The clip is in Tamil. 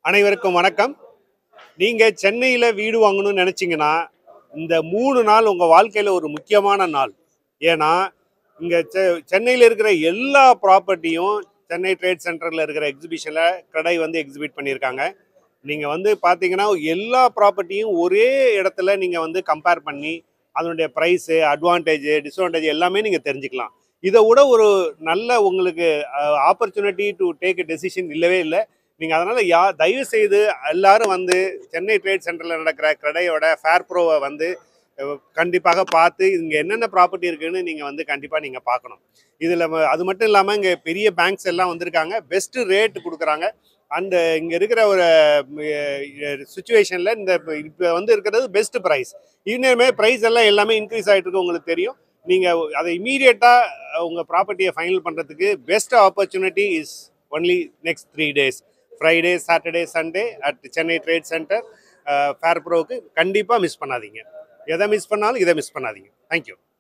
அனைவருக்கும் வணக்கம் நீங்கள் சென்னையில் வீடு வாங்கணும்னு நினச்சிங்கன்னா இந்த மூணு நாள் உங்கள் வாழ்க்கையில் ஒரு முக்கியமான நாள் ஏன்னா இங்கே செ சென்னையில் இருக்கிற எல்லா ப்ராப்பர்ட்டியும் சென்னை ட்ரேட் சென்டரில் இருக்கிற எக்ஸிபிஷனில் கடை வந்து எக்ஸிபிட் பண்ணியிருக்காங்க நீங்கள் வந்து பார்த்தீங்கன்னா எல்லா ப்ராப்பர்ட்டியும் ஒரே இடத்துல நீங்கள் வந்து கம்பேர் பண்ணி அதனுடைய ப்ரைஸு அட்வான்டேஜ் டிஸ்அட்வான்டேஜ் எல்லாமே நீங்கள் தெரிஞ்சுக்கலாம் இதை விட ஒரு நல்ல உங்களுக்கு opportunity to take a decision இல்லவே இல்லை நீங்கள் அதனால் யா தயவு செய்து எல்லாரும் வந்து சென்னை ட்ரேட் சென்டரில் நடக்கிற கடையோட ஃபேர் ப்ரோவை வந்து அஹ், கண்டிப்பாக பார்த்து இங்கே என்னென்ன ப்ராப்பர்ட்டி இருக்குன்னு நீங்கள் வந்து கண்டிப்பாக நீங்கள் பார்க்கணும் இதில் அது மட்டும் இல்லாமல் இங்கே பெரிய பேங்க்ஸ் எல்லாம் வந்திருக்காங்க பெஸ்ட்டு ரேட் கொடுக்குறாங்க அண்டு இங்கே இருக்கிற ஒரு சுச்சுவேஷனில் இந்த இப்போ வந்து இருக்கிறது பெஸ்ட் ப்ரைஸ் இன்னுமே ப்ரைஸ் எல்லாம் எல்லாமே இன்க்ரீஸ் ஆகிட்டு இருக்கு உங்களுக்கு தெரியும் நீங்கள் அதை இமீடியட்டாக உங்கள் ப்ராப்பர்ட்டியை ஃபைனல் பண்ணுறதுக்கு best opportunity is only next three days Friday Saturday Sunday at Chennai Trade Centre fair ப்ரோவுக்கு கண்டிப்பாக மிஸ் பண்ணாதீங்க எதை மிஸ் பண்ணாலும் இதை மிஸ் பண்ணாதீங்க தேங்க்யூ